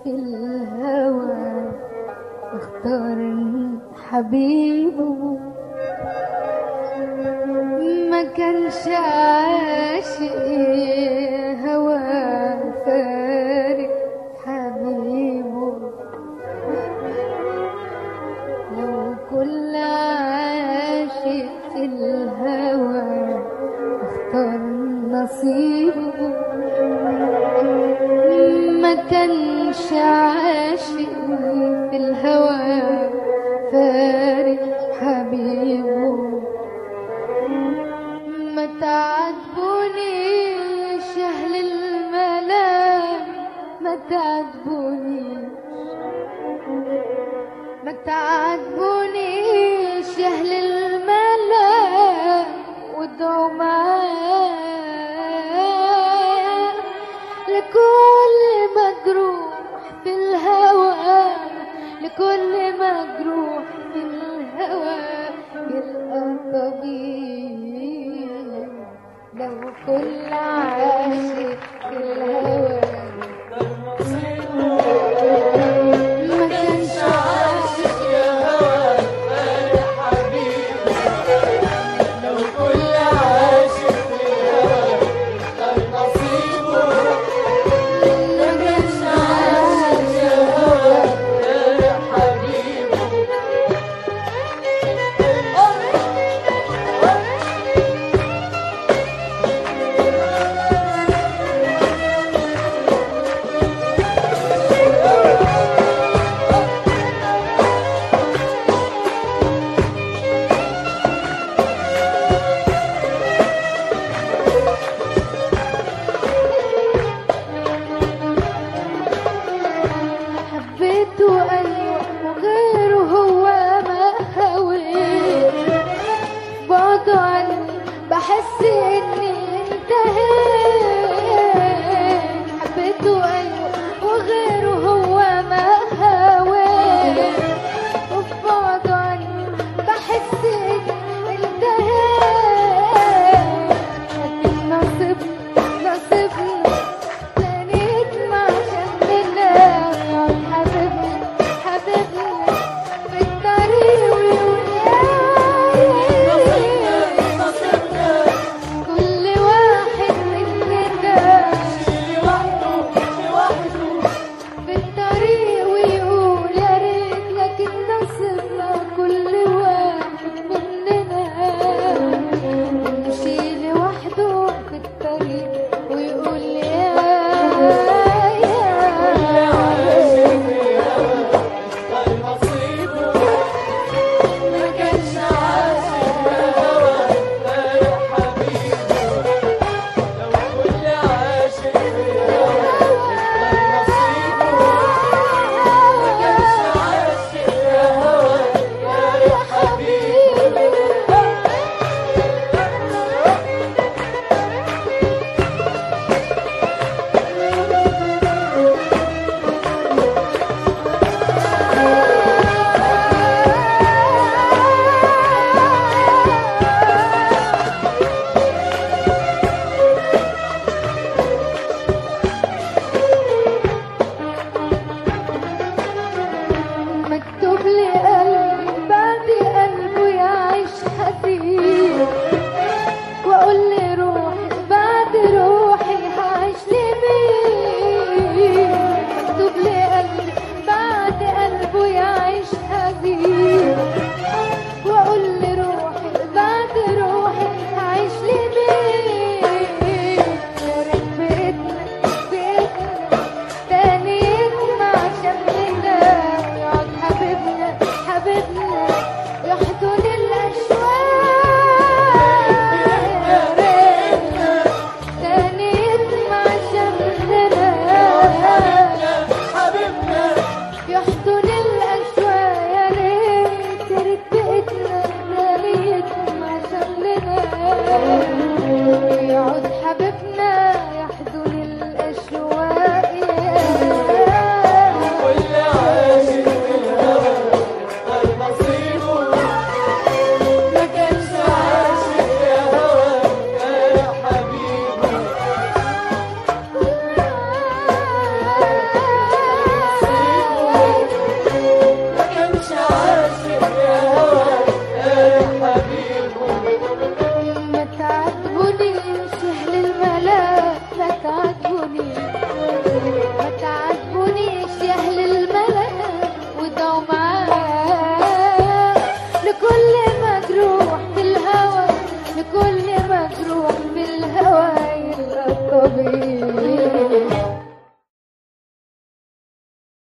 في الهوى اختار حبيبه ما كانش عاشق هوى فارق حبيبه لو كل عاشق في الهوى اختار نصيبه ما كانش عاشق في الهوى فارق حبيبه ما تعاتبونيش اهل الملام ما تعاتبونيش ما تعاتبونيش يا اهل الملا وادعوا معايا لكل مجروح في الهوى لكل مجروح في الهوى يلقى طبيب لو كل عاشق في الهوى ما كانش عاشق ما كانش عاشق حبيته ايوه وغيره هو ما هويت بعده عني بحس اني